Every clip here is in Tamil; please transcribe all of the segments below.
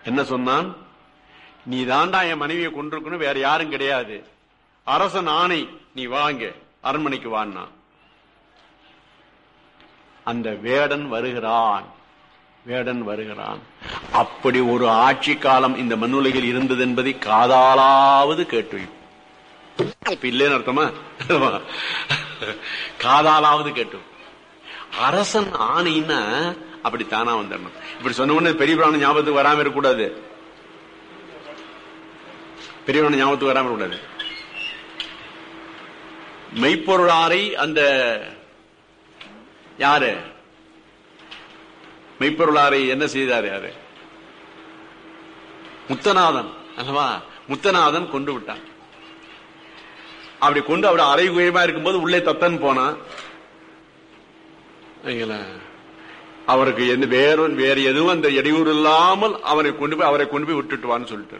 என்ன சொன்னான் நீ தாண்டா என் மனைவியை கொண்டிருக்கணும் வேற யாரும் கிடையாது அரசன் ஆணை நீ வாங்க அரண்மனைக்கு வான்னா அந்த வேடன் வருகிறான் வேடன் வருகிறான் அப்படி ஒரு ஆட்சி காலம் இந்த மண்ணுலகில் இருந்தது என்பதை காதாலாவது கேட்டு வை. இப்ப இல்லைன்னு அர்த்தமா காதாலாவது கேட்டு வை. அரசன் ஆணைன்னா அப்படி தானா வந்துடணும் இப்படி சொன்ன உடனே பெரிய பிராணம் ஞாபகத்துக்கு வராம இருக்கக்கூடாது பெரிய பிராணம் ஞாபகத்துக்கு வராம இருக்கக்கூடாது மெய்ப்பொருளாரை அந்த யாரு மெய்ப்பொருளாரை என்ன செய்தார் யாரு முத்தநாதன் அல்லவா முத்தநாதன் கொண்டு விட்டான் அப்படி கொண்டு அவட அறை குயமா இருக்கும்போது உள்ளே தத்தன் போனான் சரிங்களா? அவருக்கு எந்த வேற வேற எதுவும் அந்த இடையூறு இல்லாமல் அவரை கொண்டு போய் அவரை கொண்டு போய் விட்டுட்டு வான்னு சொல்லிட்டு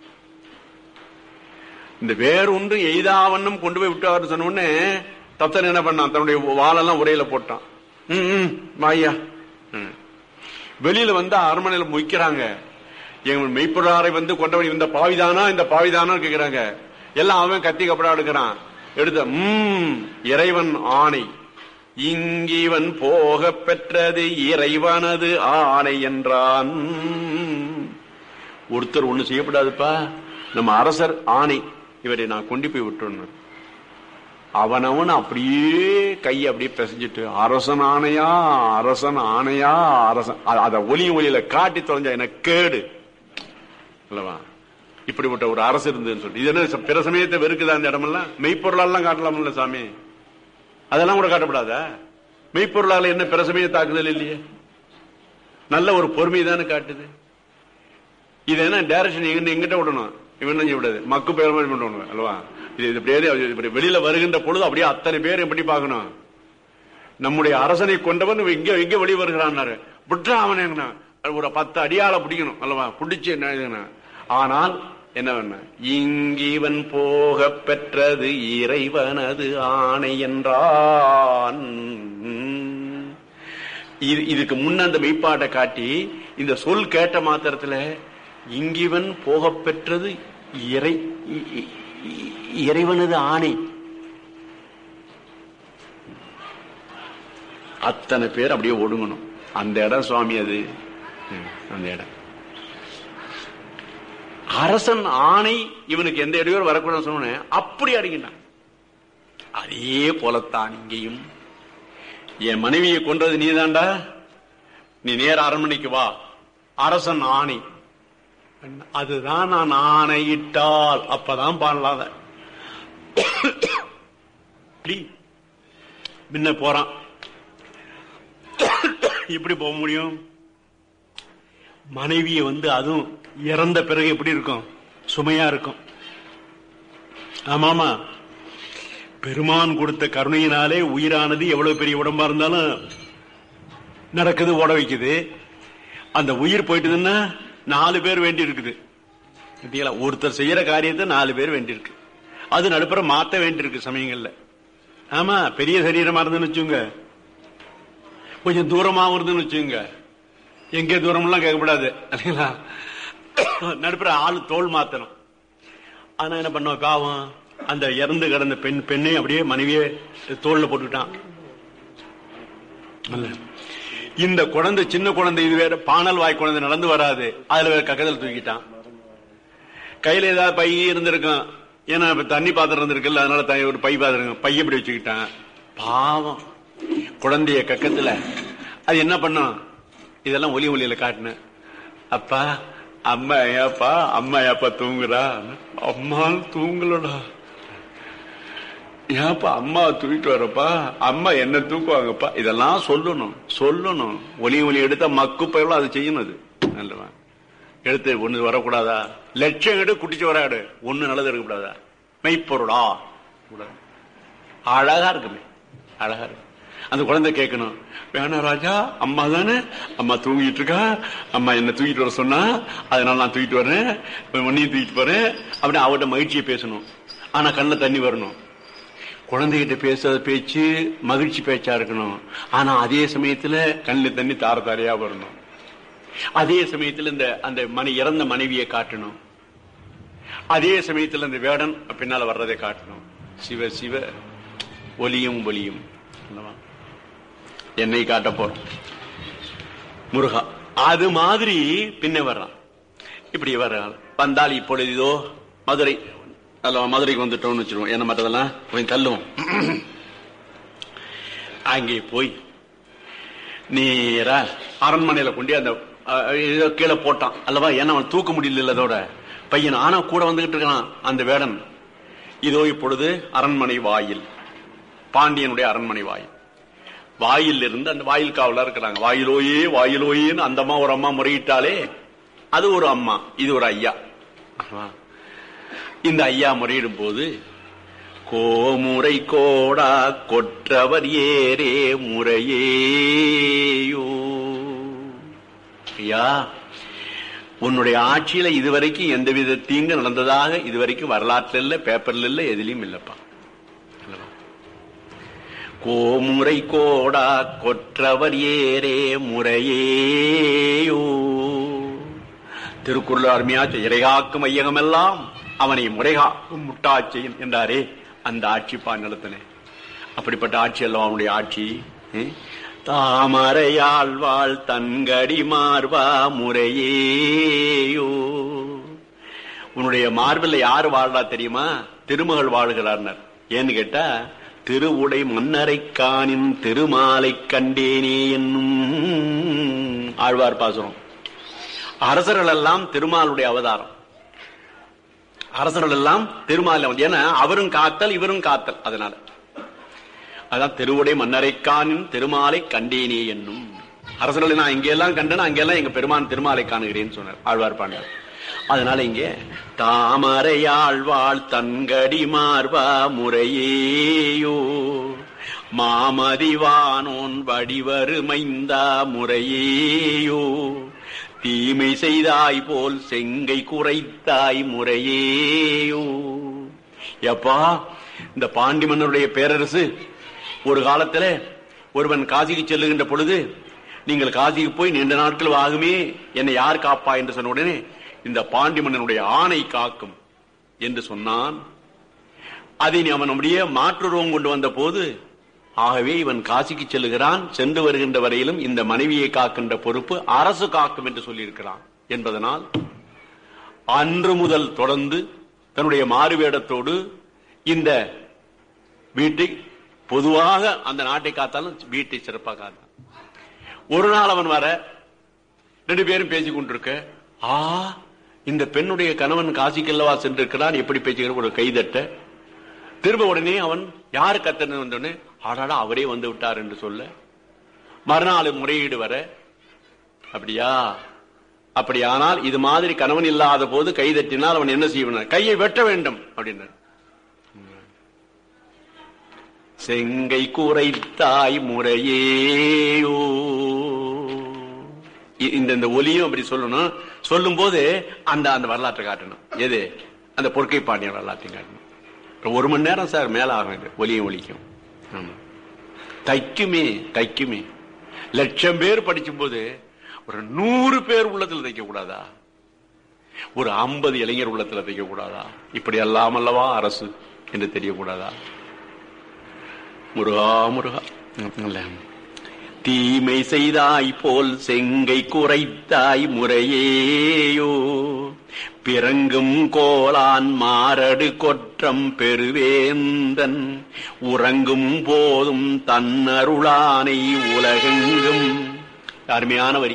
இந்த வேற ஒன்று எய்தாவண்ணம் கொண்டு போய் விட்டு சொன்ன உடனே தத்தன் என்ன பண்ணான் தன்னுடைய வாளெல்லாம் உரையில போட்டான் ம், ம், வாய்யா ம். வெளியில வந்து அரண்மனையில மொய்க்கிறாங்க எங்க மெய்ப்பொருளாரை வந்து கொண்டவன் இந்த பாவிதானா இந்த பாவிதானா கேக்குறாங்க எல்லாம் அவன் கத்தி கப்படா எடுக்கிறான் எடுத்த ம் இறைவன் ஆணை இங்கிவன் போக பெற்றது இறைவனது ஆணை என்றான் ஒருத்தர் ஒண்ணு செய்யப்படாதுப்பா நம்ம அரசர் ஆணை இவரை நான் கொண்டு போய் விட்டுறணும் அவனவன் அப்படியே கையை அப்படியே பிசைஞ்சிட்டு அரசன் ஆணையா அரசன் ஆணையா அரசன் அ- அத ஒலி ஒலியில காட்டி தொலைஞ்சா எனக்கு கேடு அல்லவா இப்படிப்பட்ட ஒரு அரசு இருந்ததுன்னு சொல்லி இது என்ன ச- பிற சமயத்தை வெறுக்குதா அந்த இடமெல்லாம் மெய்ப்பொருளாலாம் காட்டலாம்ல சாமி அதெல்லாம் கூட காட்டப்படாதா மெய்ப்பொருளால என்ன பிற சமய தாக்குதல் இல்லையே நல்ல ஒரு பொறுமை தானே காட்டுது இது என்ன டைரக்ஷன் எங்க எங்கிட்ட விடணும் இவன் என்ன விடாது மக்கு பேர் மாதிரி பண்ணணும் அல்லவா இது இது இப்படியே இது இப்படி வெளியில வருகின்ற பொழுது அப்படியே அத்தனை பேர் எப்படி பார்க்கணும் நம்முடைய அரசனை கொண்டவன் இவன் இங்க எங்க வெளியே வருகிறான்னாரு விட்டா அவன் என்ன ஒரு பத்து அடியால பிடிக்கணும் அல்லவா பிடிச்சு என்ன இதுன்னா. ஆனால் என்ன பண்ண இங்கிவன் போக பெற்றது இறைவனது ஆணை என்றான் இது இதுக்கு முன்ன அந்த மெய்ப்பாட்டை காட்டி இந்த சொல் கேட்ட மாத்திரத்துல இங்கிவன் போக பெற்றது இறை இ- இ- இ- இறைவனது ஆணை அத்தனை பேர் அப்படியே ஒடுங்கணும் அந்த இடம் சுவாமி அது ம், அந்த இடம் அரசன் ஆணை இவனுக்கு எந்த இடையூறு வரக்கூடாதுன்னு சொன்னேன் அப்படி அடங்கினான் அதே போலத்தான் இங்கேயும் என் மனைவியை கொன்றது நீதான்டா நீ நேர அரண்மனைக்கு வா அரசன் ஆணை அதுதான் நான் ஆணையிட்டால் அப்பதான் பாடலாத முன்ன போறான் இப்படி போக முடியும் மனைவிய வந்து அதுவும் இறந்த பிறகு எப்படி இருக்கும் சுமையா இருக்கும் ஆமாமா பெருமான் கொடுத்த கருணையினாலே உயிரானது எவ்வளவு பெரிய உடம்பா இருந்தாலும் நடக்குது ஓட வைக்குது அந்த உயிர் போயிட்டுதுன்னா நாலு பேர் வேண்டி இருக்குது பாத்தீங்களா? ஒருத்தர் செய்யற காரியத்தை நாலு பேர் வேண்டி இருக்கு அது நடுப்புற மாத்த வேண்டி இருக்கு சமயங்கள்ல ஆமா பெரிய சரீரமா இருந்துன்னு வச்சுங்க கொஞ்சம் தூரமாவும் இருந்துன்னு வச்சுங்க எங்கே தூரம்லாம் கேட்கக்கூடாது இல்லைங்களா நடுப்புற ஆளு தோல் மாத்தணும் ஆனா என்ன பண்ணுவோம் பாவம் அந்த இறந்து கிடந்த பெண் பெண்ணை அப்படியே மனைவியே தோல்ல போட்டுக்கிட்டான் அல்ல. இந்த குழந்தை சின்ன குழந்தை இது வேற பானல் வாய் குழந்தை நடந்து வராது அதுல வேற கக்கதல் தூக்கிட்டான் கையில ஏதாவது பை இருந்திருக்கும் ஏன்னா இப்ப தண்ணி பாத்திரம் இருந்திருக்குல்ல அதனால த- ஒரு பை பாத்திரம் இருக்கும். பை இப்படி வச்சுக்கிட்டான் பாவம் குழந்தைய கக்கத்துல அது என்ன பண்ணும் இதெல்லாம் ஒலி ஒலியில காட்டின அப்பா அம்மா ஏப்பா அம்மா ஏப்பா தூங்குறா அம்மா தூங்கலடா ஏப்பா அம்மா தூக்கிட்டு வரப்பா அம்மா என்ன தூக்குவாங்கப்பா இதெல்லாம் சொல்லணும் சொல்லணும் ஒலி ஒலி எடுத்தா மக்கு பயிலும் அது செய்யணும் அது நல்லவா எடுத்து ஒண்ணு வரக்கூடாதா லட்சம் எடு குட்டிச்சு வராடு ஒண்ணு நல்லது இருக்கக்கூடாதா மெய்ப்பொருளா கூடாது அழகா இருக்குமே அழகா இருக்கு அந்த குழந்தை கேட்கணும் வேணாம் ராஜா அம்மா தானே அம்மா தூங்கிட்டு இருக்கா அம்மா என்ன தூக்கிட்டு வர சொன்னா அதனால நான் தூக்கிட்டு வரேன் உன்னையும் தூக்கிட்டு போறேன் அப்படின்னு அவட்ட மகிழ்ச்சியை பேசணும் ஆனா கண்ணில் தண்ணி வரணும் குழந்தைகிட்ட பேசுற பேச்சு மகிழ்ச்சி பேச்சா இருக்கணும் ஆனா அதே சமயத்துல கண்ணில் தண்ணி தார தாரையா வரணும் அதே சமயத்தில் இந்த அந்த மணி இறந்த மனைவியை காட்டணும் அதே சமயத்தில் அந்த வேடன் பின்னால வர்றதை காட்டணும் சிவ சிவ ஒலியும் ஒலியும் அல்லவா? என்னை காட்ட போறோம் முருகா அது மாதிரி பின்ன வர்றான் இப்படி வர்றான் வந்தால் இப்பொழுது இதோ மதுரை அல்லவா மதுரைக்கு வந்துட்டோம்னு வச்சிருவோம் என்ன மற்றதெல்லாம் கொஞ்சம் தள்ளுவோம் அங்கே போய் நேரா அரண்மனையில கொண்டு அந்த அஹ், ஏதோ கீழே போட்டான் அல்லவா ஏன்னா அவன் தூக்க முடியல அதோட பையன் ஆனா கூட வந்துகிட்டு இருக்கான் அந்த வேடன் இதோ இப்பொழுது அரண்மனை வாயில் பாண்டியனுடைய அரண்மனை வாயில் வாயில் இருந்து அந்த வாயில் காவலா இருக்கிறாங்க வாயிலோயே வாயிலோயேன்னு அந்த அம்மா ஒரு அம்மா முறையிட்டாலே அது ஒரு அம்மா இது ஒரு ஐயா ஆமா. இந்த ஐயா முறையிடும் போது கோமுறை கோடா கொற்றவர் ஏரே முறையேயோ ஐயா உன்னுடைய ஆட்சியில இதுவரைக்கும் எந்தவித தீங்கு நடந்ததாக இதுவரைக்கும் வரலாற்றுல இல்ல பேப்பர்ல இல்ல எதுலயும் இல்லப்பா அல்லவா? கோமுறை கோடா கொற்றவர் ஏரே முறையேயோ திருக்குறள் அருமையாச்சு இறைகாக்கும் ஐயகமெல்லாம் அவனை முறைகாக்கும் முட்டாட்சியன் என்றாரே அந்த ஆட்சி பா நடத்தினேன் அப்படிப்பட்ட ஆட்சி அல்லவா அவனுடைய ஆட்சி ம்? தாமரையாழ்வாள் தன்கடி மார்பா முறையேயோ உன்னுடைய மார்பில் யார் வாழ்றா தெரியுமா திருமகள் வாழ்கிறார்னர் ஏன்னு கேட்டா திருவுடை மன்னரை காணின் திருமாலை கண்டேனே என்னும் ஆழ்வார் பாசுரம் அரசர்கள் எல்லாம் திருமாலுடைய அவதாரம் அரசர்கள் எல்லாம் திருமால் அவ- ஏன்னா அவரும் காத்தல் இவரும் காத்தல் அதனால அதான் திருவுடை மன்னரைக்கானின் திருமாலை கண்டேனே என்னும் அரசர்களை நான் இங்கெல்லாம் கண்டேன் அங்கெல்லாம் எங்க பெருமான் திருமாலை காணுகிறேன்னு சொன்னார் ஆழ்வார் பாண்டார் அதனால இங்கே தாமரையாழ்வாள் தன்கடி மார்பா முறையேயோ மாமதிவானோன் வடிவருமைந்தா முறையேயோ தீமை செய்தாய் போல் செங்கை குறைத்தாய் முறையேயோ எப்பா இந்த பாண்டி மன்னருடைய பேரரசு ஒரு காலத்துல ஒருவன் காசிக்கு செல்லுகின்ற பொழுது நீங்கள் காசிக்கு போய் நீண்ட நாட்கள் ஆகுமே என்னை யார் காப்பா என்று சொன்ன உடனே இந்த பாண்டி மன்னனுடைய ஆணை காக்கும் என்று சொன்னான் அதை நீ அவன் நம்முடைய மாற்றுருவம் கொண்டு வந்த போது ஆகவே இவன் காசிக்கு செல்லுகிறான் சென்று வருகின்ற வரையிலும் இந்த மனைவியை காக்கின்ற பொறுப்பு அரசு காக்கும் என்று சொல்லியிருக்கிறான் என்பதனால் அன்று முதல் தொடர்ந்து தன்னுடைய மாறுவேடத்தோடு இந்த வீட்டை பொதுவாக அந்த நாட்டை காத்தாலும் வீட்டை சிறப்பாக காத்தான் ஒரு நாள் அவன் வர ரெண்டு பேரும் பேசிக் கொண்டிருக்க ஆ இந்த பெண்ணுடைய கணவன் காசிக்கல்லவா சென்றிருக்கிறான் எப்படி பேசுகிற ஒரு கைதட்ட திரும்ப உடனே அவன் யாரு கத்தன வந்தோடனே ஆடாடா அவரே வந்து விட்டார் என்று சொல்ல மறுநாள் முறையீடு வர அப்படியா அப்படியானால் இது மாதிரி கணவன் இல்லாத போது கை தட்டினால் அவன் என்ன செய்வான் கையை வெட்ட வேண்டும் அப்படின்னார் செங்கை கூரைத்தாய் முறையேயோ இ- இந்த இந்த ஒலியும் அப்படி சொல்லணும் சொல்லும் போது அந்த அந்த வரலாற்றை காட்டணும் எது அந்த பொற்கை பாண்டியன் வரலாற்றையும் காட்டணும் ஒரு மணி நேரம் சார் மேல ஆகும் இது ஒலியும் ஒலிக்கும் ஆமா தைக்குமே தைக்குமே லட்சம் பேர் படிக்கும் போது ஒரு நூறு பேர் உள்ளத்தில் தைக்க கூடாதா ஒரு ஐம்பது இளைஞர் உள்ளத்தில் தைக்க கூடாதா இப்படி எல்லாம் அல்லவா அரசு என்று தெரியக்கூடாதா முருகா முருகா இல்ல. தீமை செய்தாய் போல் செங்கை குறைத்தாய் முறையேயோ பிறங்கும் கோலான் மாரடு கொற்றம் பெருவேந்தன் உறங்கும் போதும் தன்னருளானை உலகெங்கும் அருமையான வரி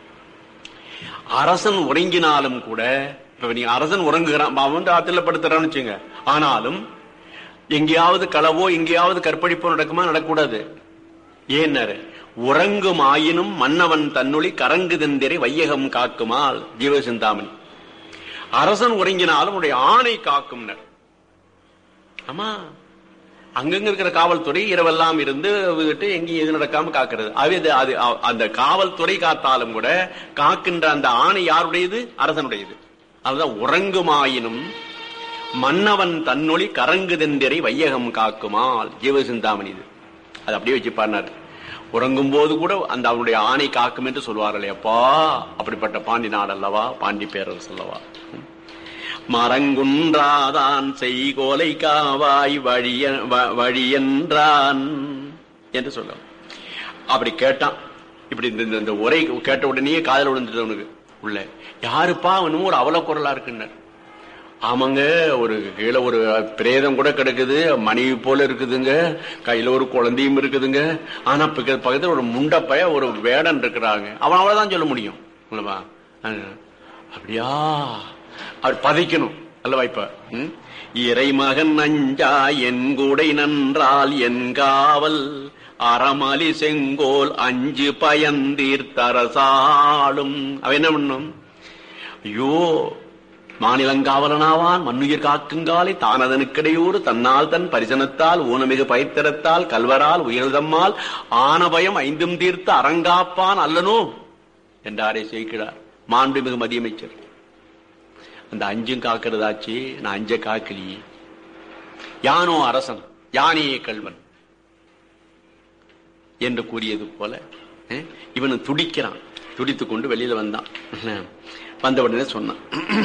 அரசன் உறங்கினாலும் கூட இப்ப நீ அரசன் உறங்குகிறான் அவன் வந்து ஆத்துல படுத்துறான்னு வச்சுங்க ஆனாலும் எங்கேயாவது களவோ எங்கேயாவது கற்பழிப்போ நடக்குமா நடக்கூடாது ஏன்னாரு உறங்கும் ஆயினும் மன்னவன் தன்னொளி கரங்குதெந்திரை வையகம் காக்குமால் ஜீவசிந்தாமணி அரசன் உறங்கினாலும் உடைய ஆணை காக்கும் ஆமா அங்கங்க இருக்கிற காவல்துறை இரவெல்லாம் இருந்து விட்டு எங்கேயும் எது நடக்காம காக்கிறது அது அது- அது அ- அந்த காவல்துறை காத்தாலும் கூட காக்கின்ற அந்த ஆணை யாருடையது அரசனுடையது அதுதான் உறங்குமாயினும் மன்னவன் தன்னொளி கரங்குதெந்திரை வையகம் காக்குமால் ஜீவசிந்தாமணி இது அது அப்படியே வச்சு பாடினார் உறங்கும் போது கூட அந்த அவனுடைய ஆணை காக்கும் என்று சொல்வார்களே அப்பா அப்படிப்பட்ட பாண்டி நாடு அல்லவா பாண்டி பேரரசு அல்லவா மரங்குன்றாதான் செய்கோலை காவாய் வழிய வ- வழியென்றான் என்று சொல்ல அப்படி கேட்டான் இப்படி இந்த- இந்த- இந்த உரை கேட்ட உடனே காதல் விழுந்துட்டு அவனுக்கு உள்ள யாருப்பா அவனும் ஒரு அவல குரலா இருக்குன்னார் ஆமாங்க ஒரு கீழே ஒரு பிரேதம் கூட கிடக்குது மனைவி போல இருக்குதுங்க கையில ஒரு குழந்தையும் இருக்குதுங்க ஆனா பக்க- பக்கத்துல ஒரு முண்டப்பைய ஒரு வேடன் இருக்கிறாங்க அவன் அவ்வளவுதான் சொல்ல முடியும் அல்லவா அஹ், அப்படியா அவர் பதைக்கணும் அல்லவா இப்ப ம்? இறைமகன் நஞ்சா என் கூடை நன்றால் என் காவல் அறமலி செங்கோல் அஞ்சு பயந்தீர்த்தரசாளும் அவ என்ன பண்ணும் ஐயோ மாநிலங்காவலனாவான் மண்ணுயிர் காக்குங்காலை தானதனுக்கிடையூறு தன்னால் தன் பரிசனத்தால் ஊனமிகு பயிர்த்திறத்தால் கல்வரால் உயர்தம்மால் ஆனபயம் ஐந்தும் தீர்த்து அரங்காப்பான் அல்லனோ என்றாரே சேர்க்கிறார் மாண்புமிகு மதியமைச்சர் அந்த அஞ்சும் காக்கிறதாச்சு நான் அஞ்ச காக்கலியே யானோ அரசன் யானையே கல்வன் என்று கூறியது போல அஹ், இவனு துடிக்கிறான் துடித்துக் கொண்டு வெளியில வந்தான் வந்த உடனே சொன்னான்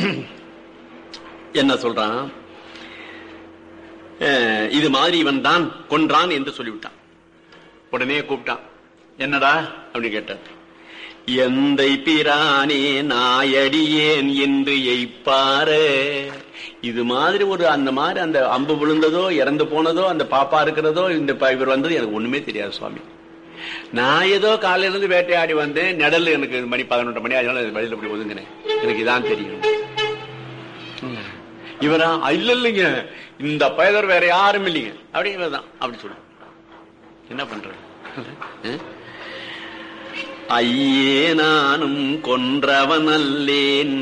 என்ன சொல்றான் அஹ், இது மாதிரி இவன் தான் கொன்றான் என்று சொல்லிவிட்டான் உடனே கூப்பிட்டான் என்னடா அப்படின்னு கேட்டார் எந்தை பிரானே நாயடியேன் என்று எய்ப்பாரு இது மாதிரி ஒரு அந்த மாதிரி அந்த அம்பு விழுந்ததோ இறந்து போனதோ அந்த பாப்பா இருக்கிறதோ இந்த ப- இவர் வந்தது எனக்கு ஒண்ணுமே தெரியாது சுவாமி நான் ஏதோ காலையில இருந்து வேட்டையாடி வந்தேன் நெடல் எனக்கு மணி பதினொன்று மணி அதனால வழியில் அப்படி ஒதுங்கினேன் எனக்கு இதான் தெரியும் இவரா இல்ல இல்லைங்க இந்த பயதர் வேற யாரும் இல்லைங்க அப்படி இவர்தான் அப்படி சொல்ல என்ன பண்றது அஹ்? ஐயே நானும் கொன்றவன் அல்லேன்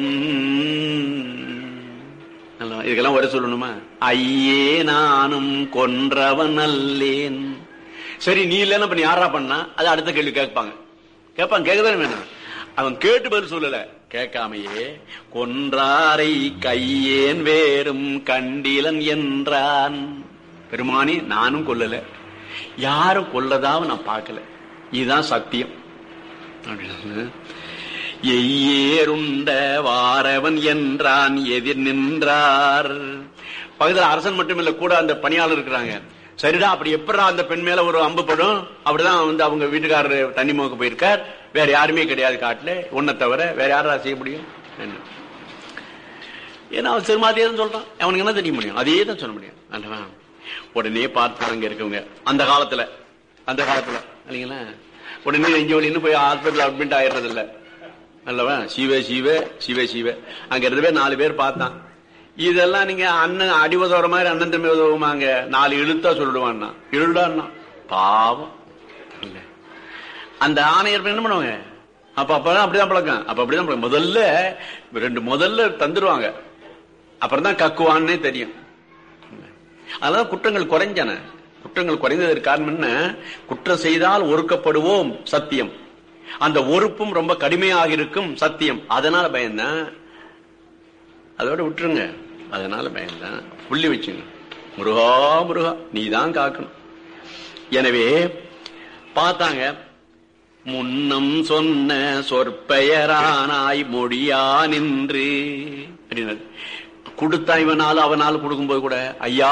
அல்லவா? இதுக்கெல்லாம் ஒரு சொல்லணுமா ஐயே நானும் கொன்றவன் அல்லேன் சரி நீ இல்லைன்னா இப்ப நீ யாரா பண்ணா அது அடுத்த கேள்வி கேட்பாங்க கேட்பாங்க கேட்கதானே வேணும் அவன் கேட்டு பதில் சொல்லல கேட்காமையே கொன்றாரை கையேன் வேறும் கண்டிலன் என்றான் பெருமானி நானும் கொல்லல யாரும் கொல்லதாவும் நான் பார்க்கல இதுதான் சத்தியம் அப்படின்னு எய்யேருண்ட வாரவன் என்றான் எதிர் நின்றார் பக்கத்துல அரசன் மட்டும் இல்ல கூட அந்த பணியாளர் இருக்கிறாங்க சரிடா அப்படி எப்படா அந்த பெண் மேல ஒரு அம்பு படும் அப்படிதான் வந்து அவங்க வீட்டுக்காரர் தண்ணி மோக்க போயிருக்கார் வேற யாருமே கிடையாது காட்டுல உன்னை தவிர வேற யாரா செய்ய முடியும் என்ன ஏன்னா அவன் சிறுமாதியே தான் சொல்றான் அவனுக்கு என்ன தெரிய முடியும் அதே தான் சொல்ல முடியும் அல்லவா உடனே பார்த்து அங்க இருக்கவங்க அந்த காலத்துல அந்த காலத்துல இல்லைங்களா உடனே நெஞ்சு வலின்னு போய் ஹாஸ்பிட்டல் அட்மிட் ஆயிடுறது இல்ல அல்லவா சிவ சிவ சிவ சிவ அங்க இருந்து பேர் நாலு பேர் பார்த்தான் இதெல்லாம் நீங்க அண்ணன் அடி உதவுற மாதிரி அண்ணன் தம்பி உதவுமாங்க நாலு இழுத்தா சொல்லிடுவான்னா இழுடான்னா பாவம் இல்ல அந்த ஆணையர் என்ன பண்ணுவாங்க அப்ப அப்பதான் அப்படிதான் பழக்கம் அப்ப அப்படிதான் பழக்கம் முதல்ல ரெண்டு முதல்ல தந்துருவாங்க அப்புறம் தான் கக்குவான்னே தெரியும் அதனால குற்றங்கள் குறைஞ்சன குற்றங்கள் குறைந்ததற்கு காரணம் என்ன குற்றம் செய்தால் ஒருக்கப்படுவோம் சத்தியம் அந்த ஒறுப்பும் ரொம்ப கடுமையாக இருக்கும் சத்தியம் அதனால பயந்தான் அதோட விட்டுருங்க அதனால பயந்தான் புள்ளி வச்சுங்க முருகா முருகா நீ தான் காக்கணும் எனவே பார்த்தாங்க முன்னம் சொன்ன சொற்பெயரானாய் மொழியா நின்று அப்படின்னாரு கொடுத்தா இவனால அவனால கொடுக்கும்போது கூட ஐயா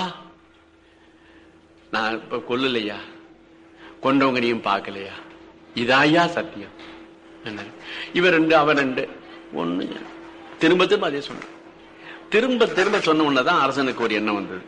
நான் இப்ப கொல்லலையா கொண்டவங்கனையும் பார்க்கலையா இதாயா சத்தியம் என்ன இவர் ரெண்டு அவன் ரெண்டு ஒண்ணு திரும்ப திரும்ப அதே சொன்ன திரும்ப திரும்ப சொன்ன உடனேதான் அரசனுக்கு ஒரு எண்ணம் வந்தது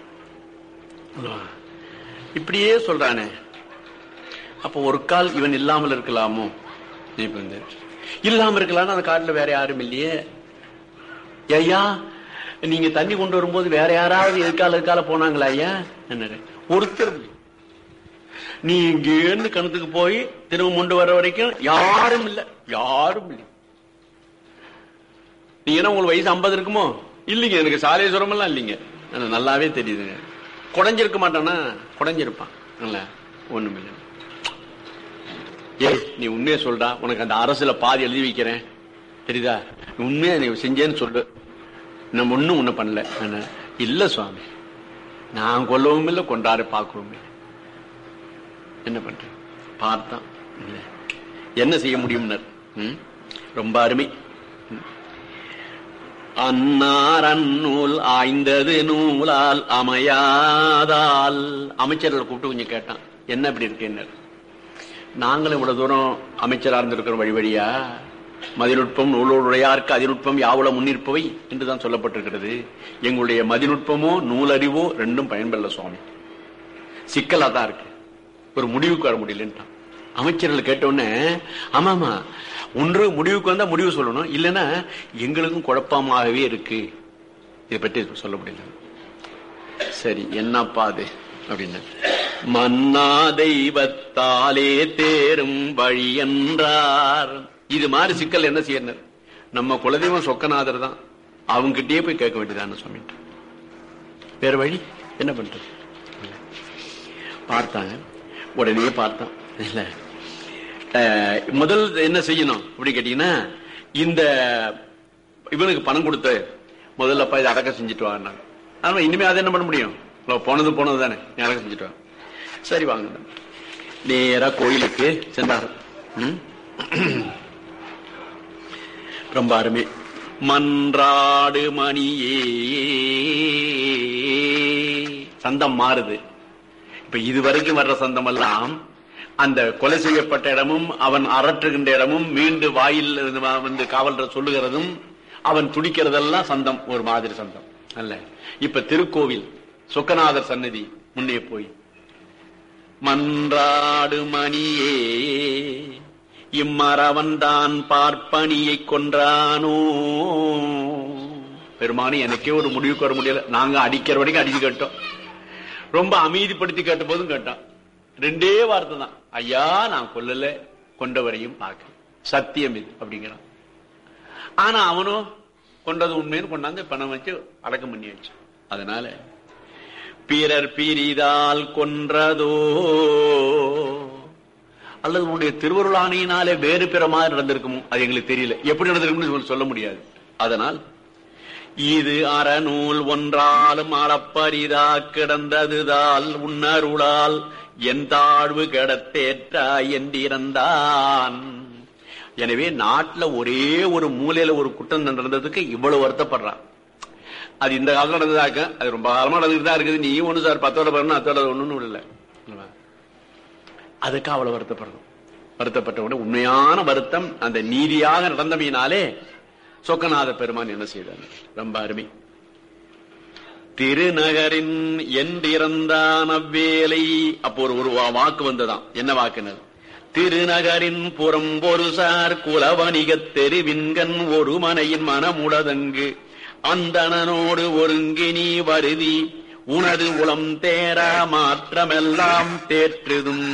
இப்படியே சொல்றானே அப்ப ஒரு கால் இவன் இல்லாமல் இருக்கலாமோ இப்ப வந்து இல்லாம இருக்கலாம்னு அந்த காட்டுல வேற யாரும் இல்லையே ஐயா நீங்க தண்ணி கொண்டு வரும்போது வேற யாராவது எதுக்கால எதுக்கால போனாங்களா ஐயா என்ன ஒருத்தர் இல்லை. நீ இங்கேருந்து கணத்துக்கு போய் திரும்ப கொண்டு வர வரைக்கும் யாரும் இல்ல யாரும் இல்லை நீங்க என்ன உங்களுக்கு வயசு ஐம்பது இருக்குமோ இல்லைங்க எனக்கு சாலேஸ்வரம் எல்லாம் இல்லைங்க எனக்கு நல்லாவே தெரியுதுங்க குறைஞ்சிருக்க மாட்டானா குறைஞ்சிருப்பான் இல்ல ஒண்ணும் இல்லை ஏய் நீ உண்மையை சொல்டா உனக்கு அந்த அரசுல பாதி எழுதி வைக்கிறேன் தெரியுதா நீ உண்மையா நீ செஞ்சேன்னு சொல்லு நம்ம ஒண்ணும் ஒண்ணு பண்ணல என்ன இல்ல சுவாமி நான் கொல்லவும் இல்லை கொண்டாட பார்க்கவும் இல்லை என்ன பண்றேன் பார்த்தான் இல்ல. என்ன செய்ய முடியும்னர் ம்? ரொம்ப அருமை ம். அன்னார் அந்நூல் ஆய்ந்தது நூலால் அமையாதால் அமைச்சர்களை கூப்பிட்டு கொஞ்சம் கேட்டான் என்ன இப்படி இருக்கேன்னர் நாங்களும் இவ்வளவு தூரம் அமைச்சரா இருந்திருக்கிறோம் வழி வழியா மதிநுட்பம் நூலுடையார்க்கு அதிநுட்பம் யாவுல முன்னிற்பவை என்றுதான் சொல்லப்பட்டிருக்கிறது எங்களுடைய மதிநுட்பமோ நூலறிவோ ரெண்டும் பயன்படல சுவாமி சிக்கலா தான் இருக்கு ஒரு முடிவுக்கு வர முடியலன்ட்டான் அமைச்சர்கள் கேட்டவுடனே ஆமா ஆமா ஒன்று முடிவுக்கு வந்தா முடிவு சொல்லணும் இல்லைன்னா எங்களுக்கும் குழப்பமாகவே இருக்கு இதை பற்றி சொல்ல முடியல சரி என்னப்பா அது அப்படின்னு மன்னா தெய்வத்தாலே தேரும் வழி என்றார் இது மாதிரி சிக்கல் என்ன செய்யணும் நம்ம குலதெய்வம் சொக்கநாதர் தான் அவங்ககிட்டயே போய் கேட்க வேண்டியதான்னு சொல்லிட்டு வேற வழி என்ன பண்றது பார்த்தாங்க உடனே பார்த்தான் இல்ல அஹ், முதல் என்ன செய்யணும் அப்படி கேட்டீங்கன்னா இந்த இவனுக்கு பணம் கொடுத்து முதல்ல அப்பா இதை அடக்க செஞ்சுட்டு வாங்க ஆனா இனிமே அதை என்ன பண்ண முடியும் இல்ல, போனது போனது தானே நீ அடக்க செஞ்சுட்டு வாங்க சரி வாங்க நேரா கோயிலுக்கு சென்றார் ம்? ரொம்ப அருமை மன்றாடு மணியே சந்தம் மாறுது இப்ப இதுவரைக்கும் வர்ற சந்தம் எல்லாம் அந்த கொலை செய்யப்பட்ட இடமும் அவன் அரற்றுகின்ற இடமும் மீண்டு வாயில் இருந்து வ- வந்து காவலர் சொல்லுகிறதும் அவன் துடிக்கிறதெல்லாம் சந்தம் ஒரு மாதிரி சந்தம் அல்ல இப்ப திருக்கோவில் சொக்கநாதர் சன்னதி முன்னே போய் மன்றாடு மணியே இம்மரவன் தான் பார்ப்பனியை கொன்றானோ பெருமானி எனக்கே ஒரு முடிவுக்கு வர முடியல நாங்க அடிக்கிற வரைக்கும் அடிச்சு கேட்டோம் ரொம்ப அமைதிப்படுத்தி கேட்ட போதும் கேட்டான் ரெண்டே வார்த்தை தான் ஐயா நான் கொல்லல கொண்டவரையும் பார்க்க சத்தியம் இது அப்படிங்கிறான் ஆனா அவனும் கொண்டது உண்மைன்னு கொண்டாந்து பணம் வச்சு அடக்கம் பண்ணி வச்சு அதனால பிறர் பிரிதால் கொன்றதோ அல்லது உன்னுடைய திருவருளானையினாலே வேறு பிற மாதிரி நடந்திருக்குமோ அது எங்களுக்கு தெரியல எப்படி நடந்திருக்கும்னு சொல்ல முடியாது அதனால் இது அறநூல் ஒன்றாலும் அறப்பரிதா கிடந்ததுதால் உன்னருளால் என் தாழ்வு கிடத்தேற்றா என்றிருந்தான் எனவே நாட்டுல ஒரே ஒரு மூலையில ஒரு குற்றம் நடந்ததுக்கு இவ்வளவு வருத்தப்படுறான் அது இந்த காலத்துல நடந்ததாக்க அது ரொம்ப காலமா நடந்துட்டு தான் இருக்குது நீ ஒண்ணு சார் பத்தோட பண்ணணும் அத்தோட ஒண்ணுன்னு இல்ல அதுக்கு அவ்வளவு வருத்தப்படுறோம் வருத்தப்பட்ட உடனே உண்மையான வருத்தம் அந்த நீதியாக நடந்தமையினாலே சொக்கநாத பெருமான் என்ன செய்தார் ரொம்ப அருமை திருநகரின் என்றிறந்தான் அவ்வேலை அப்போ ஒரு ஒரு வா- வாக்கு வந்ததாம் என்ன வாக்குனர் திருநகரின் புறம் பொருசார் குலவணிகத் தெருவின்கண் ஒரு மனையின் மனமுடதங்கு அந்தணனோடு ஒருங்கினி வருதி உனது உளம் தேரா மாற்றமெல்லாம் தேற்றுதும்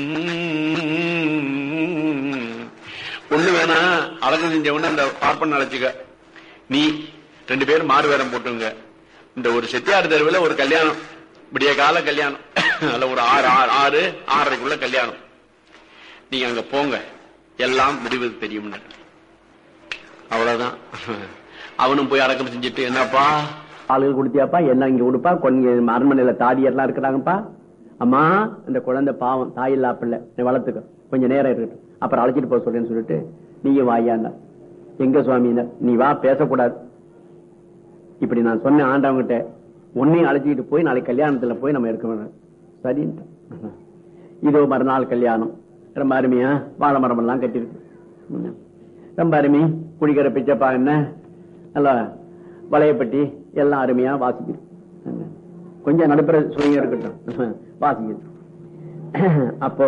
ஒண்ணு வேணா அடக்கம் செஞ்சவன அந்த பார்ப்பன் அழைச்சுக்க நீ ரெண்டு பேரும் மாறு வேடம் போட்டுங்க இந்த ஒரு செட்டியார் தெருவில் ஒரு கல்யாணம் விடிய கால கல்யாணம் அதுல ஒரு ஆறு ஆறு ஆறு ஆறரைக்குள்ள கல்யாணம் நீங்க அங்க போங்க எல்லாம் முடிவு தெரியும் அவ்வளவுதான் அவனும் போய் அடக்கம் செஞ்சுட்டு என்னப்பா ஆளுகள் கொடுத்தியாப்பா என்ன இங்க கொடுப்பா கொஞ்சம் அரண்மனையில தாதியர்லாம் இருக்கிறாங்கப்பா அம்மா இந்த குழந்தை பாவம் தாய் இல்லா பிள்ளை நீ வளர்த்துக்க கொஞ்சம் நேரம் இருக்கட்டும் அப்புறம் அழைச்சிட்டு போக சொல்றேன்னு சொல்லிட்டு நீங்க வாயான்னா எங்க சுவாமினர் நீ வா பேசக்கூடாது இப்படி நான் சொன்னேன் ஆண்டவங்கிட்ட உன்னையும் அழைச்சிட்டு போய் நாளைக்கு கல்யாணத்துல போய் நம்ம இருக்க வேணும் சரின்ட்டு இதோ மறுநாள் கல்யாணம் ரொம்ப அருமையா வாழை மரம் எல்லாம் கட்டிருக்கு ரொம்ப அருமை குடிக்கிற பிச்சைப்பா என்ன நல்லா வளையப்பட்டி எல்லாம் அருமையா வாசிக்குது கொஞ்சம் நடுப்புற சுவையும் இருக்கட்டும் வாசிக்குது அப்போ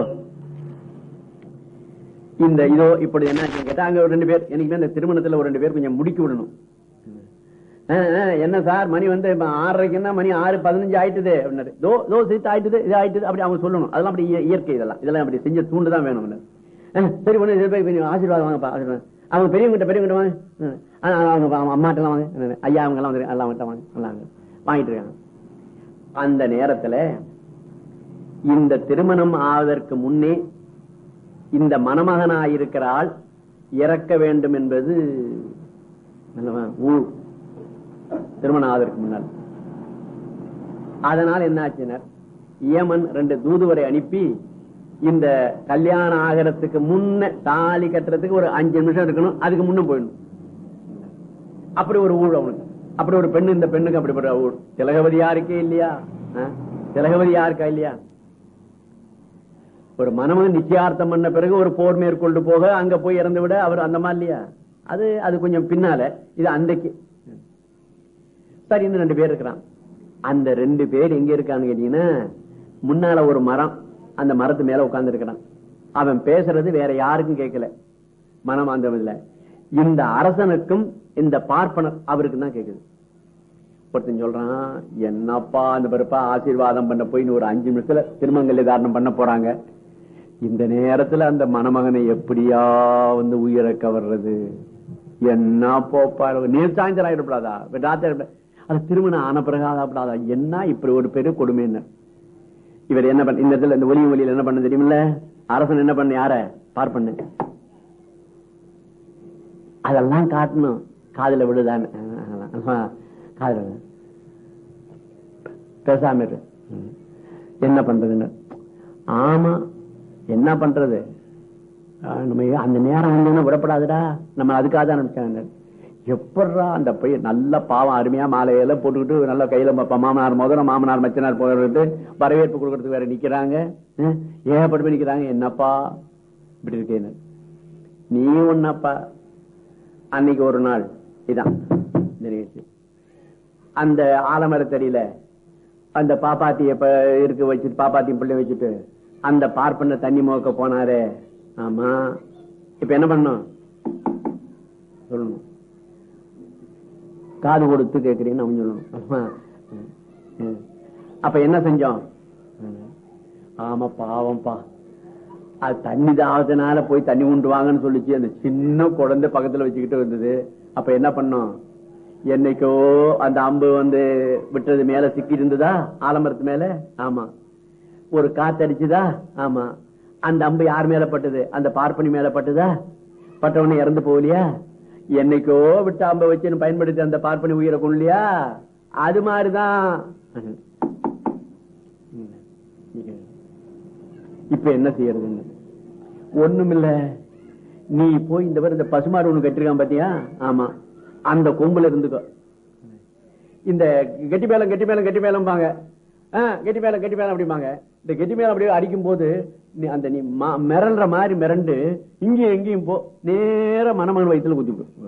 இந்த இதோ இப்படி என்ன ஆச்சுன்னு கேட்டா அங்க ஒரு ரெண்டு பேர் எனக்கு இந்த திருமணத்துல ஒரு ரெண்டு பேர் கொஞ்சம் முடிக்கி விடணும் அஹ், அஹ், என்ன சார் மணி வந்து இப்ப ஆறரைக்குன்னா மணி ஆறு பதினஞ்சு ஆயிட்டுது அப்படின்னாரு தோ தோ சித்து ஆயிட்டுது இது ஆயிட்டுது அப்படி அவங்க சொல்லணும் அதெல்லாம் அப்படி இய- இயற்கை இதெல்லாம் இதெல்லாம் அப்படி செஞ்ச தூண்டு தான் வேணும் அப்படின்னாரு. அஹ், சரி ஒண்ணு இது போய் கொஞ்சம் ஆசீர்வாதம் வாங்கப்பா ஆசீர்வாதம் அவங்க பெரியவங்கிட்ட பெரியவங்கிட்ட வாங்க அஹ், அஹ், அவங்க அவங்க அம்மாட்டெல்லாம் வாங்க அஹ், ஐயா அவங்க எல்லாம் வந்து எல்லாம் வந்துட்டு வாங்க எல்லாம் வாங்க. வாங்கிட்டு இருக்காங்க அந்த நேரத்துல இந்த திருமணம் ஆவதற்கு முன்னே இந்த மணமகனாயிருக்கிற ஆள் இறக்க வேண்டும் என்பது நல்லவா, ஊழ் திருமணம் ஆவதற்கு முன்னால் அதனால் என்ன ஆச்சுனர் ஏமன் ரெண்டு தூதுவரை அனுப்பி இந்த கல்யாணம் ஆகிறதுக்கு முன்ன தாலி கட்டுறதுக்கு ஒரு அஞ்சு நிமிஷம் இருக்கணும் அதுக்கு முன்ன போயிடணும் அப்படி ஒரு ஊழ் அவனுக்கு அப்படி ஒரு பெண்ணு இந்த பெண்ணுக்கு அப்படிப்பட்ட ஊழ் திலகவதி யாருக்கே இல்லையா ஆ? திலகவதி யாருக்கா இல்லையா ஒரு மணமகன் நிச்சயார்த்தம் பண்ண பிறகு ஒரு போர் மேற்கொண்டு போக அங்க போய் இறந்து விட அவர் அந்த மாதிரி இல்லையா அது அது கொஞ்சம் பின்னால இது அன்றைக்கு சரி இன்னும் ரெண்டு பேர் இருக்கிறான் அந்த ரெண்டு பேர் எங்க இருக்கான்னு கேட்டீங்கன்னா முன்னால ஒரு மரம் அந்த மரத்து மேல உட்கார்ந்து இருக்கிறான் அவன் பேசுறது வேற யாருக்கும் கேட்கல மனம் அந்த இதுல இந்த அரசனுக்கும் இந்த பார்ப்பனர் அவருக்கு தான் கேக்குது ஒருத்தன் சொல்றான் என்னப்பா அந்த பிறப்பா ஆசீர்வாதம் பண்ண போய் இன்னும் ஒரு அஞ்சு நிமிஷத்துல திருமங்கல்ய தாரணம் பண்ண போறாங்க இந்த நேரத்துல அந்த மணமகனை எப்படியா வந்து உயிரை கவர்றது என்ன போப்பா நேர் சாயந்தரம் ஆயிடப்படாதா ராத்திரி அது திருமணம் ஆன பிறகு ஆகப்படாதா என்ன இப்படி ஒரு பெரிய கொடுமை என்ன இவர் என்ன பண்ண இந்த இடத்துல இந்த ஒலி ஒலியில என்ன பண்ண தெரியுமில்ல அரசன் என்ன பண்ண யார பார்ப்பண்ணு அதெல்லாம் காட்டணும் காதுல விழுதான்னு காதுல விழு. பேசாம இரு ம். என்ன பண்றதுன்னு ஆமா என்ன பண்றது ஆ, நம்ம அந்த நேரம் வந்து விடப்படாதுடா நம்ம அதுக்காக தான் நினைச்சாங்க எப்படா அந்த பையன் நல்ல பாவம் அருமையா மாலையில போட்டுக்கிட்டு நல்ல கையில ம- மாமனார் முதல்ல மாமனார் மச்சனார் போயிட்டு வரவேற்பு கொடுக்கறதுக்கு வேற நிக்கிறாங்க ஆ, ஏகப்பட்டு போய் நிக்கிறாங்க என்னப்பா இப்படி இருக்கேன்னு நீ ஒன்னப்பா அன்னைக்கு ஒரு நாள் இதான் இந்த நிகழ்ச்சி அந்த ஆலமரத்தடியில அந்த பாப்பாத்திய இப்ப இருக்கு வச்சுட்டு பாப்பாத்தியும் பிள்ளை வச்சுட்டு அந்த பார்ப்பன தண்ணி மோக்க போனாரே ஆமா இப்ப என்ன பண்ணும் சொல்லணும் காது கொடுத்து கேக்குறீன்னு அவன் சொல்லணும் ஆமா. ம். அப்ப என்ன செஞ்சோம் ஆமா பாவம்பா அது தண்ணி தாவத்தினால போய் தண்ணி உண்டு வாங்கன்னு சொல்லிச்சு அந்த சின்ன குழந்தை பக்கத்துல வச்சுக்கிட்டு வந்தது அப்ப என்ன பண்ணோம் என்னைக்கோ அந்த அம்பு வந்து விட்டது மேல சிக்கி இருந்ததா ஆலமரத்து மேல ஆமா ஒரு காத்தடிச்சுதா ஆமா அந்த அம்பு யார் மேல பட்டது அந்த பார்ப்பனி மேல பட்டுதா பட்டவனே இறந்து போகலையா என்னைக்கோ விட்ட அம்பை வச்சு பயன்படுத்தி அந்த பார்ப்பனி உயிரை கொள்ளையா அது மாதிரிதான் இப்ப என்ன செய்யறதுன்னு ஒண்ணுமில்ல நீ போய் இந்த மாதிரி இந்த பசுமாடு ஒண்ணு கட்டிருக்கான் பாத்தியா ஆமா அந்த கொம்புல இருந்துக்கோ இந்த கெட்டி மேலம் கெட்டி மேலம் கெட்டி மேலம் பாங்க கெட்டி மேலம் கெட்டி மேலம் அப்படிம்பாங்க இந்த கெட்டி மேலம் அப்படியே அடிக்கும் போது நீ அந்த நீ ம- மிரள்ற மாதிரி மிரண்டு இங்கேயும் எங்கேயும் போ நேர மணமகன் வயித்துல குத்தி விடு.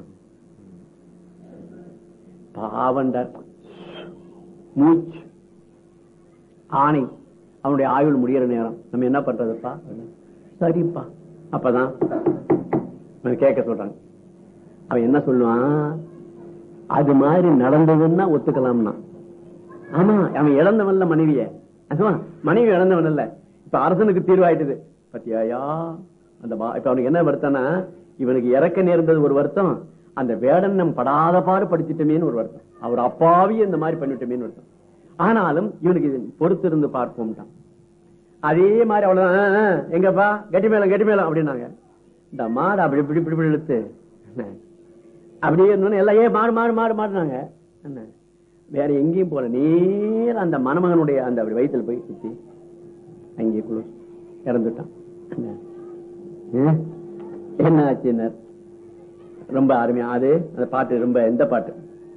பாவண்டார் மூச்சு ஆணை அவனுடைய ஆயுள் முடியற நேரம் நம்ம என்ன பண்றதுப்பா சரிப்பா அப்பதான் அவன் கேட்க சொல்றாங்க அவன் என்ன சொல்லுவான் அது மாதிரி நடந்ததுன்னா ஒத்துக்கலாம்னா ஆமா அவன் இழந்தவன்ல மனைவிய அதுவா மனைவி இழந்தவன் இல்ல இப்ப அரசனுக்கு தீர்வாயிட்டது பத்தியாயா அந்த பா- இப்ப அவனுக்கு என்ன வருத்தம்னா இவனுக்கு இறக்க நேர்ந்தது ஒரு வருத்தம் அந்த வேடன் நம் படாத பாடு படிச்சிட்டமேன்னு ஒரு வருத்தம் அவர் அப்பாவி இந்த மாதிரி பண்ணிட்டமேன்னு வருத்தம் ஆனாலும் இவனுக்கு இது பொறுத்து இருந்து பார்ப்போம்ட்டான் அதே மாதிரி அவ்வளவுதான் ஆ, ஆ, எங்கப்பா கெட்டி மேலம் கெட்டி மேலம் அப்படின்னாங்க இந்த மாடு அப்படி இப்படி இப்படி இப்படி இழுத்து என்ன, அப்படியே இருந்தோன்னு எல்லாம் ஏ மாடு மாடு மாடு மாடுனாங்க என்ன வேற எங்கேயும் போல நேரா அந்த மணமகனுடைய அந்த அப்படி வயித்துல போய் சுத்தி அங்கே குழு இறந்துட்டான் என்ன, ஏ, என்ன ஆச்சுன்னார் ரொம்ப அருமையா அது அந்த பாட்டு ரொம்ப எந்த பாட்டு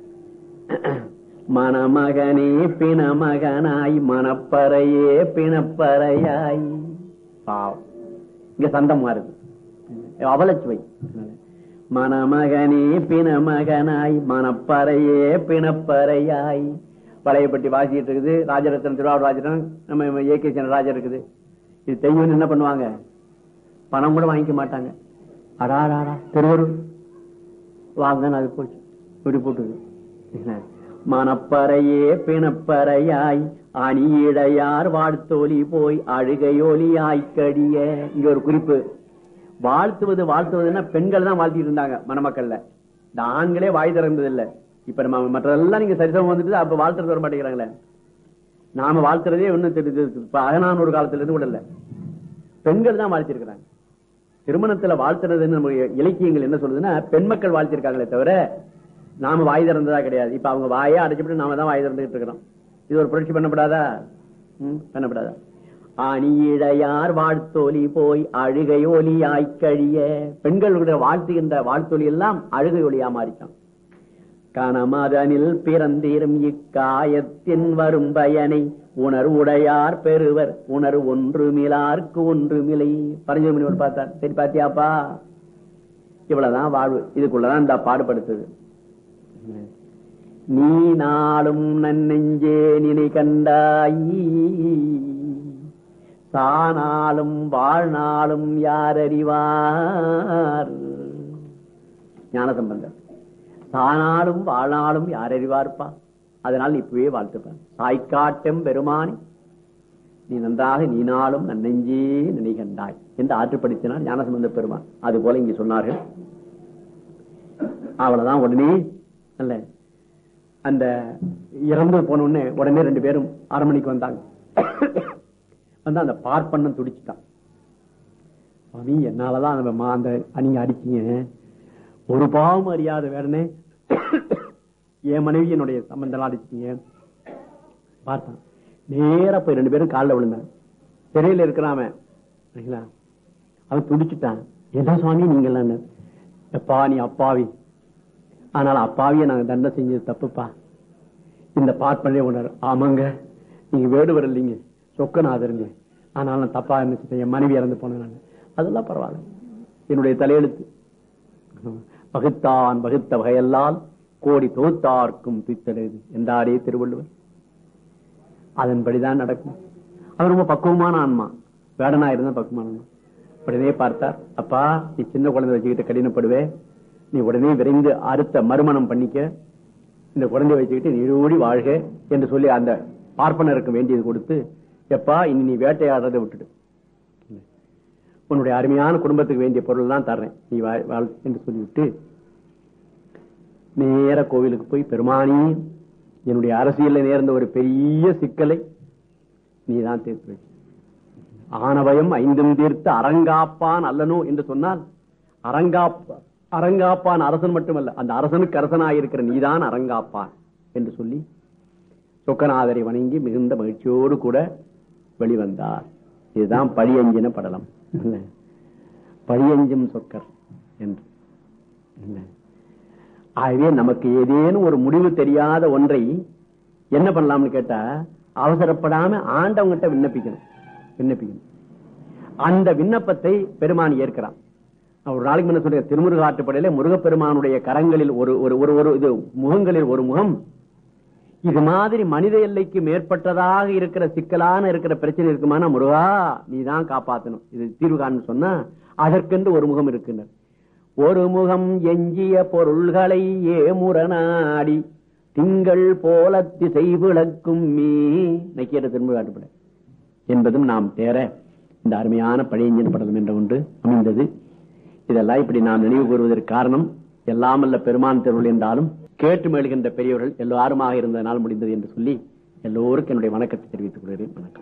மணமகனே பிணமகனாய் மணப்பறையே பிணப்பறையாய் பாவம் இங்க சந்தம் மாறுது அவலச்சுவை மணமகனே பிணமகனாய் மணப்பறையே பிணப்பறையாய் பழையப்பட்டி வாசிட்டு இருக்குது ராஜரத்னம் திருவாரூர் ராஜரத்னம் நம்ம ஏ கே ராஜா இருக்குது இது தெய்வம் என்ன பண்ணுவாங்க பணம் கூட வாங்கிக்க மாட்டாங்க அடாடாடா திருவருள் வாங்கன்னு அது போச்சு இப்படி போட்டுது என்ன? மணப்பறையே பிணப்பறையாய் அணியிடையார் வாழ்த்தோலி போய் அழுகையோலியாய் கடிய இங்க ஒரு குறிப்பு வாழ்த்துவது வாழ்த்துவதுன்னா பெண்கள் தான் வாழ்த்திட்டு இருந்தாங்க மணமக்கள்ல இந்த ஆண்களே வாய் திறந்தது இல்ல இப்ப நம்ம மற்றதெல்லாம் நீங்க சரிசமம் வந்துட்டு அப்ப வாழ்த்துறது வர மாட்டேங்கிறாங்களே நாம வாழ்த்துறதே ஒண்ணும் தெரியுது இப்ப அகனானூறு காலத்துல இருந்து கூட இல்ல பெண்கள் தான் வாழ்த்திருக்கிறாங்க திருமணத்துல வாழ்த்துறதுன்னு நம்ம இலக்கியங்கள் என்ன சொல்லுதுன்னா பெண் மக்கள் வாழ்த்திருக்காங்களே தவிர நாம வாய் திறந்ததா கிடையாது இப்ப அவங்க வாயே அடைச்சுட்டு நாம தான் வாய் திறந்துட்டு இருக்கிறோம் இது ஒரு புரட்சி பண்ணப்படாதா ம், பண்ணப்படாதா அணியிழையார் வாழ்த்தொலி போய் அழுகை ஒலியாய்க் கழிய பெண்களுடைய வாழ்த்துகின்ற வாழ்த்தொலி எல்லாம் அழுகை ஒலியா மாறிச்சான் கணமதனில் பிறந்தீரும் இக்காயத்தின் வரும் பயனை உணர்வுடையார் பெறுவர் உணர்வு ஒன்றுமிலார்க்கு ஒன்றுமிலை பரஞ்சமணி பார்த்தார் சரி பாத்தியாப்பா இவ்வளவுதான் வாழ்வு இதுக்குள்ளதான் இந்த பாடுபடுத்துது நீ நாளும் நன்னெஞ்சே நினை கண்டாய் தானாலும் வாழ்நாளும் யார் அறிவார் ஞானசம்பந்தர் தானாலும் வாழ்நாளும் யார் அறிவார்ப்பா அதனால் இப்பவே வாழ்த்துப்பார் சாய்க்காட்டம் பெருமானி நீ நன்றாக நீ நாளும் நன்னெஞ்சே நினைகண்டாய் என்று ஆற்றுப்படுத்தினார் ஞானசம்பந்த பெருமான் அது போல இங்க சொன்னார்கள் அவ்வளவுதான் உடனே அல்ல அந்த இறந்து போன உடனே உடனே ரெண்டு பேரும் அரை மணிக்கு வந்தாங்க வந்து அந்த பார்ப்பண்ணம் துடிச்சுட்டான் சுவாமி என்னாலதான் அந்த மா- அந்த நீங்க அடிச்சீங்க ஒரு பாவம் அறியாத வேறனே என் மனைவி என்னுடைய சம்பந்தம் அடிச்சீங்க பார்த்தான் நேரா போய் ரெண்டு பேரும் காலில் விழுந்தாங்க சிறையில் இருக்கிறாம சரிங்களா அவன் துடிச்சுட்டான் என்ன சுவாமி நீங்க எப்பா நீ அப்பாவி ஆனால் அப்பாவிய நாங்க தண்டனை செஞ்சது தப்புப்பா இந்த பார்ப்பனே உணர் ஆமாங்க நீங்க வேடுவர் இல்லைங்க சொக்கநாதருங்க ஆனால் நான் தப்பா இருந்துச்சு என் மனைவி இறந்து போனேன் நான் அதெல்லாம் பரவாயில்ல என்னுடைய தலையெழுத்து பகுத்தான் பகுத்த வகையெல்லாம் கோடி தொகுத்தார்க்கும் துய்த்தடையுது என்றாரே திருவள்ளுவர் அதன்படிதான் நடக்கும் அவர் ரொம்ப பக்குவமான ஆன்மா வேடனா இருந்தா பக்குவமான ஆன்மா உடனே பார்த்தார் அப்பா நீ சின்ன குழந்தை வச்சுக்கிட்டு கடினப்படுவே நீ உடனே விரைந்து அடுத்த மறுமணம் பண்ணிக்க இந்த குழந்தைய வச்சுக்கிட்டு நீரோடி வாழ்க என்று சொல்லி அந்த பார்ப்பனருக்கு வேண்டியது கொடுத்து எப்பா இனி நீ வேட்டையாடுறதை விட்டுடு உன்னுடைய அருமையான குடும்பத்துக்கு வேண்டிய பொருள் தான் தர்றேன் நீ வாழ் வாழ் என்று சொல்லிவிட்டு நேர கோவிலுக்கு போய் பெருமானி என்னுடைய அரசியல்ல நேர்ந்த ஒரு பெரிய சிக்கலை நீதான் தீர்த்து வச்சு ஆணவயம் ஐந்தும் தீர்த்து அரங்காப்பான் அல்லனோ என்று சொன்னால் அரங்காப்பா அரங்காப்பான் அரசன் மட்டுமல்ல அந்த அரசனுக்கு அரசனாயிருக்கிற நீதான் அரங்காப்பான் என்று சொல்லி சொக்கநாதரை வணங்கி மிகுந்த மகிழ்ச்சியோடு கூட வெளிவந்தார் இதுதான் பழியஞ்சின படலம் இல்ல? பழியஞ்சும் சொக்கர் என்று இல்ல? ஆகவே நமக்கு ஏதேனும் ஒரு முடிவு தெரியாத ஒன்றை என்ன பண்ணலாம்னு கேட்டா அவசரப்படாம ஆண்டவங்கிட்ட விண்ணப்பிக்கணும் விண்ணப்பிக்கணும் அந்த விண்ணப்பத்தை பெருமான் ஏற்கிறான் நான் ஒரு நாளைக்கு முன்ன சொல்ற திருமுருகாட்டுப்படையில முருகப்பெருமானுடைய கரங்களில் ஒரு ஒரு ஒரு ஒரு இது முகங்களில் ஒரு முகம் இது மாதிரி மனித எல்லைக்கு மேற்பட்டதாக இருக்கிற சிக்கலான இருக்கிற பிரச்சனை இருக்குமானா முருகா நீ தான் காப்பாத்தணும் இது தீர்வு காணும் சொன்னா அதற்கென்று ஒரு முகம் இருக்கின்றது ஒரு முகம் எஞ்சிய பொருள்களை ஏமுரணாடி திங்கள் போல திசை விளக்கும் மீ நக்கியற திரும்ப காட்டுப்பட என்பதும் நாம் தேர இந்த அருமையான பழையஞ்சன் படலம் என்ற ஒன்று அமைந்தது இதெல்லாம் இப்படி நான் நினைவு கூறுவதற்கு காரணம் எல்லாமல்ல பெருமான் திருள் என்றாலும் கேட்டு மேழுகின்ற பெரியவர்கள் எல்லாருமாக இருந்ததனால் முடிந்தது என்று சொல்லி எல்லோருக்கும் என்னுடைய வணக்கத்தை தெரிவித்துக் கொள்கிறேன் வணக்கம்